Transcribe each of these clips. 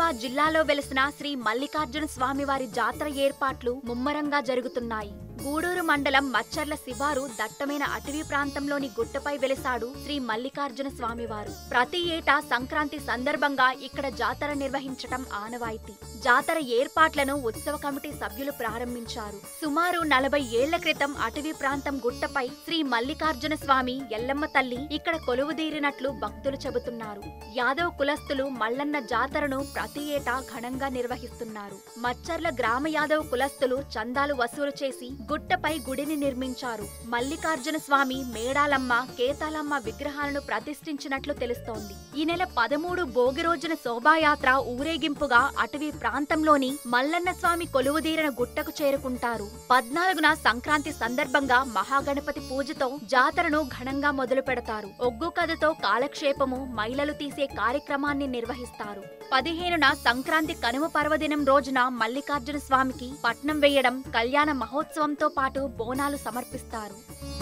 నిజామాబాద్ జిల్లాలో వెలిసిన శ్రీ మల్లికార్జున స్వామివారి జాతర ఏర్పాట్లు ముమ్మరంగా జరుగుతున్నాయి గూడూరు మండలం మచ్చర్ల శివారు దట్టమైన అటవీ ప్రాంతంలోని గుట్టపై వెలిసాడు శ్రీ మల్లికార్జున స్వామివారు ప్రతి ఏటా సంక్రాంతి సందర్భంగా ఇక్కడ జాతర నిర్వహించటం ఆనవాయితీ జాతర ఏర్పాట్లను ఉత్సవ కమిటీ సభ్యులు ప్రారంభించారు సుమారు నలభై ఏళ్ల క్రితం అటవీ ప్రాంతం గుట్టపై శ్రీ మల్లికార్జున స్వామి ఎల్లమ్మ తల్లి ఇక్కడ కొలువుదీరినట్లు భక్తులు చెబుతున్నారు యాదవ్ కులస్తులు మల్లన్న జాతరను ప్రతి ఏటా ఘనంగా నిర్వహిస్తున్నారు మచ్చర్ల గ్రామ యాదవ్ కులస్తులు చందాలు వసూలు చేసి గుట్టపై గుడిని నిర్మించారు మల్లికార్జున స్వామి మేడాలమ్మ కేతాలమ్మ విగ్రహాలను ప్రతిష్ఠించినట్లు తెలుస్తోంది ఈ నెల పదమూడు భోగి రోజున శోభాయాత్ర ఊరేగింపుగా అటవీ ప్రాంతంలోని మల్లన్న స్వామి కొలువుదీరిన గుట్టకు చేరుకుంటారు పద్నాలుగున సంక్రాంతి సందర్భంగా మహాగణపతి పూజతో జాతరను ఘనంగా మొదలు పెడతారు ఒగ్గు కథతో కాలక్షేపము మహిళలు తీసే కార్యక్రమాన్ని నిర్వహిస్తారు పదిహేనున సంక్రాంతి కనుమ పర్వదినం రోజున మల్లికార్జున స్వామికి పట్నం వేయడం కళ్యాణ మహోత్సవంతో పాటు బోనాలు సమర్పిస్తారు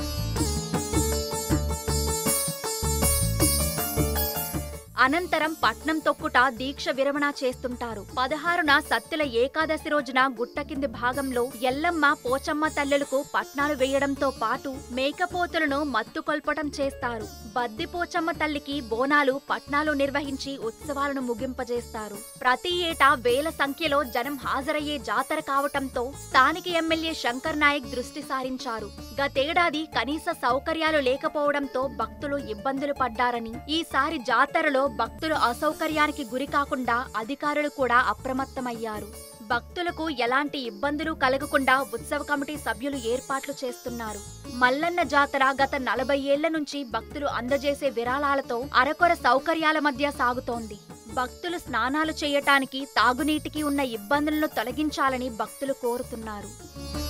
అనంతరం పట్నం తొక్కుట దీక్ష విరమణ చేస్తుంటారు పదహారున సత్తుల ఏకాదశి రోజున గుట్ట కింది భాగంలో ఎల్లమ్మ పోచమ్మ తల్లులకు పట్నాలు వేయడంతో పాటు మేకపోతులను మత్తు కొల్పటం చేస్తారు బద్ది పోచమ్మ తల్లికి బోనాలు పట్నాలు నిర్వహించి ఉత్సవాలను ముగింపజేస్తారు ప్రతి ఏటా వేల సంఖ్యలో జనం హాజరయ్యే జాతర కావటంతో స్థానిక ఎమ్మెల్యే శంకర్ నాయక్ దృష్టి సారించారు గతేడాది కనీస సౌకర్యాలు లేకపోవడంతో భక్తులు ఇబ్బందులు పడ్డారని ఈసారి జాతరలో భక్తులు అసౌకర్యానికి గురి కాకుండా అధికారులు కూడా అప్రమత్తమయ్యారు భక్తులకు ఎలాంటి ఇబ్బందులు కలగకుండా ఉత్సవ కమిటీ సభ్యులు ఏర్పాట్లు చేస్తున్నారు మల్లన్న జాతర గత నలభై ఏళ్ల నుంచి భక్తులు అందజేసే విరాళాలతో అరకొర సౌకర్యాల మధ్య సాగుతోంది భక్తులు స్నానాలు చేయటానికి తాగునీటికి ఉన్న ఇబ్బందులను తొలగించాలని భక్తులు కోరుతున్నారు